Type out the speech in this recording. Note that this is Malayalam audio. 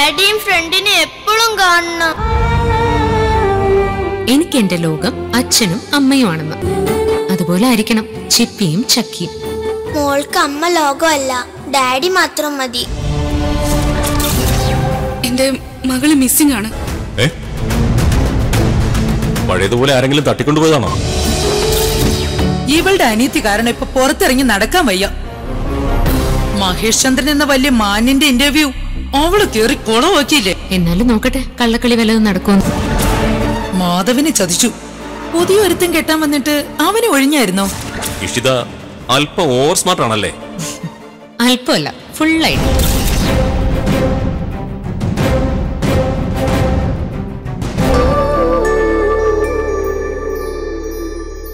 ഡാഡിയും ഫ്രണ്ടിനെ എപ്പോഴും കാണണം എനിക്ക് എന്റെ ലോകം അച്ഛനും അമ്മയുമാണെന്ന് അതുപോലെ ആയിരിക്കണം ചിപ്പിയും ചക്കിയും മോൾക്ക് അമ്മ ലോകമല്ല ഡാഡി മാത്രം മതി എന്റെ മകള് മിസ്സിംഗ് ആണ് ഏ പഴയതുപോലെ ആരെങ്കിലും തട്ടിക്കൊണ്ടുപോയതാണോ ഇവളുടെ അനിയത്തി കാരണം ഇപ്പൊ പുറത്തിറങ്ങി നടക്കാൻ വയ്യ മഹേഷ് ചന്ദ്രൻ എന്ന വലിയ മാന്യന്റെ ഇന്റർവ്യൂ അവള് കേറി കുളമാക്കിയില്ലേ എന്നാലും നോക്കട്ടെ കള്ളക്കളി വല്ലതും നടക്കുമെന്ന് മാധവിനെ ചതിച്ചു പുതിയ ഒരുത്തം കെട്ടാൻ വന്നിട്ട് അവനെ ഒഴിഞ്ഞായിരുന്നോ ഇഷിത അല്പം ഓവർ സ്മാർട്ട് ആണല്ലേ അല്പമല്ല ഫുള്ളായിട്ട്